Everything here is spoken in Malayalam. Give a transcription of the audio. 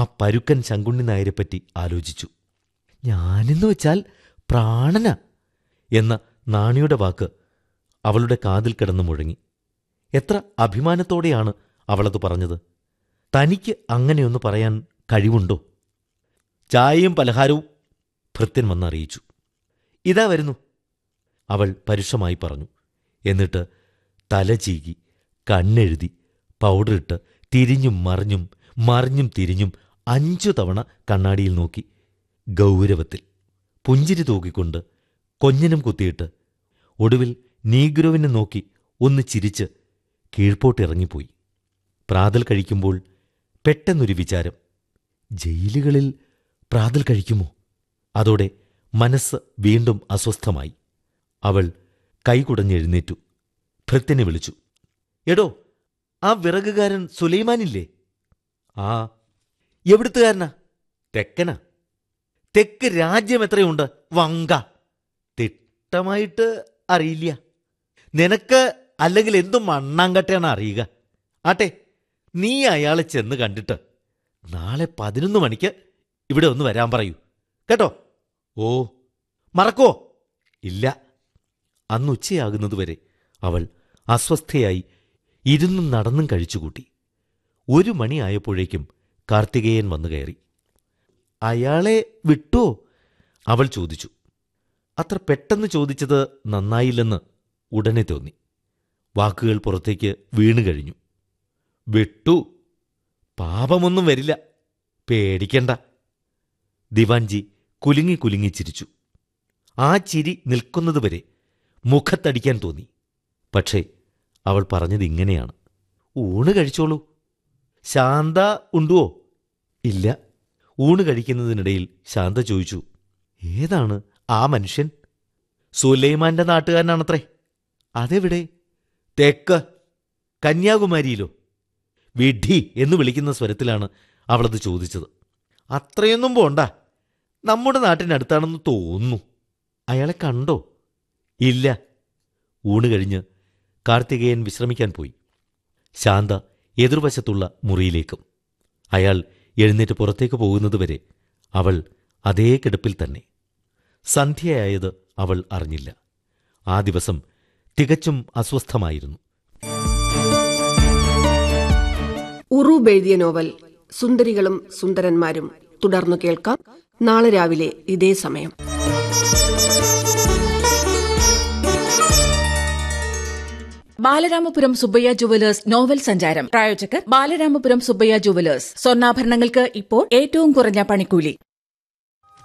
പരുക്കൻ ശങ്കുണ്ണി നായരെപ്പറ്റി ആലോചിച്ചു ഞാനെന്ന് വെച്ചാൽ പ്രാണന എന്ന നാണിയുടെ വാക്ക് അവളുടെ കാതിൽ കിടന്നു മുഴങ്ങി എത്ര അഭിമാനത്തോടെയാണ് അവളത് പറഞ്ഞത് തനിക്ക് അങ്ങനെയൊന്ന് പറയാൻ കഴിവുണ്ടോ ചായയും പലഹാരവും ഭൃത്യൻ വന്നറിയിച്ചു ഇതാ വരുന്നു അവൾ പരുഷമായി പറഞ്ഞു എന്നിട്ട് തല ചീകി കണ്ണെഴുതി പൗഡറിട്ട് തിരിഞ്ഞും മറിഞ്ഞും മറിഞ്ഞും തിരിഞ്ഞും അഞ്ചു തവണ കണ്ണാടിയിൽ നോക്കി ഗൗരവത്തിൽ പുഞ്ചിരി തൂക്കിക്കൊണ്ട് കൊഞ്ഞനം കുത്തിയിട്ട് ഒടുവിൽ നീഗ്രോവിനെ നോക്കി ഒന്ന് ചിരിച്ച് കീഴ്പോട്ടിറങ്ങിപ്പോയി പ്രാതൽ കഴിക്കുമ്പോൾ പെട്ടെന്നൊരു വിചാരം ജയിലുകളിൽ പ്രാതൽ കഴിക്കുമോ അതോടെ മനസ്സ് വീണ്ടും അസ്വസ്ഥമായി അവൾ കൈകുടഞ്ഞെഴുന്നേറ്റു ഭൃത്യനെ വിളിച്ചു എടോ ആ വിറകുകാരൻ സുലൈമാനില്ലേ ആ എവിടുത്തുകാരനാ തെക്കനാ തെക്ക് രാജ്യം എത്രയുണ്ട് വങ്ക തിട്ടമായിട്ട് അറിയില്ല നിനക്ക് അല്ലെങ്കിൽ എന്തും മണ്ണാങ്കട്ടയാണ് അറിയുക ആട്ടെ നീ അയാളെ ചെന്ന് കണ്ടിട്ട് നാളെ പതിനൊന്ന് മണിക്ക് ഇവിടെ ഒന്ന് വരാൻ പറയൂ കേട്ടോ ഓ മറക്കോ ഇല്ല അന്ന് ഉച്ചയാകുന്നതുവരെ അവൾ അസ്വസ്ഥയായി ഇരുന്നും നടന്നും കഴിച്ചുകൂട്ടി ഒരു മണിയായപ്പോഴേക്കും കാർത്തികേയൻ വന്നു കയറി അയാളെ വിട്ടോ അവൾ ചോദിച്ചു അത്ര പെട്ടെന്ന് ചോദിച്ചത് നന്നായില്ലെന്ന് ഉടനെ തോന്നി വാക്കുകൾ പുറത്തേക്ക് വീണു കഴിഞ്ഞു വിട്ടു പാപമൊന്നും വരില്ല പേടിക്കണ്ട ദിവാൻജി കുലുങ്ങി കുലുങ്ങി ചിരിച്ചു ആ ചിരി നിൽക്കുന്നതുവരെ മുഖത്തടിക്കാൻ തോന്നി പക്ഷേ അവൾ പറഞ്ഞത് ഇങ്ങനെയാണ് ഊണ് കഴിച്ചോളൂ ശാന്ത ഉണ്ടുവോ ഇല്ല ഊണ് കഴിക്കുന്നതിനിടയിൽ ശാന്ത ചോദിച്ചു ഏതാണ് ആ മനുഷ്യൻ സുലൈമാന്റെ നാട്ടുകാരനാണത്രേ അതെവിടെ തെക്ക് കന്യാകുമാരിയിലോ വിഡി എന്ന് വിളിക്കുന്ന സ്വരത്തിലാണ് അവളത് ചോദിച്ചത് അത്രയൊന്നും പോണ്ട നമ്മുടെ നാട്ടിനടുത്താണെന്ന് തോന്നുന്നു അയാളെ കണ്ടോ ഇല്ല ഊണ് കഴിഞ്ഞ് കാർത്തികേയൻ വിശ്രമിക്കാൻ പോയി ശാന്ത എതിർവശത്തുള്ള മുറിയിലേക്കും അയാൾ എഴുന്നേറ്റ് പുറത്തേക്ക് പോകുന്നതുവരെ അവൾ അതേ കിടപ്പിൽ തന്നെ സന്ധ്യയായത് അവൾ അറിഞ്ഞില്ല ആ ദിവസം തികച്ചും അസ്വസ്ഥമായിരുന്നു ഉറൂബ് എഴുതിയ നോവൽ സുന്ദരികളും സുന്ദരന്മാരും തുടർന്നു കേൾക്കാം നാളെ രാവിലെ ഇതേ സമയം ബാലരാമപുരം സുബ്ബയ്യ ജുവലേഴ്സ് നോവൽ സഞ്ചാരം പ്രായോജകർ ബാലരാമപുരം സുബ്ബയ്യ ജുവലേഴ്സ് സ്വർണ്ണാഭരണങ്ങൾക്ക് ഇപ്പോൾ ഏറ്റവും കുറഞ്ഞ പണിക്കൂലി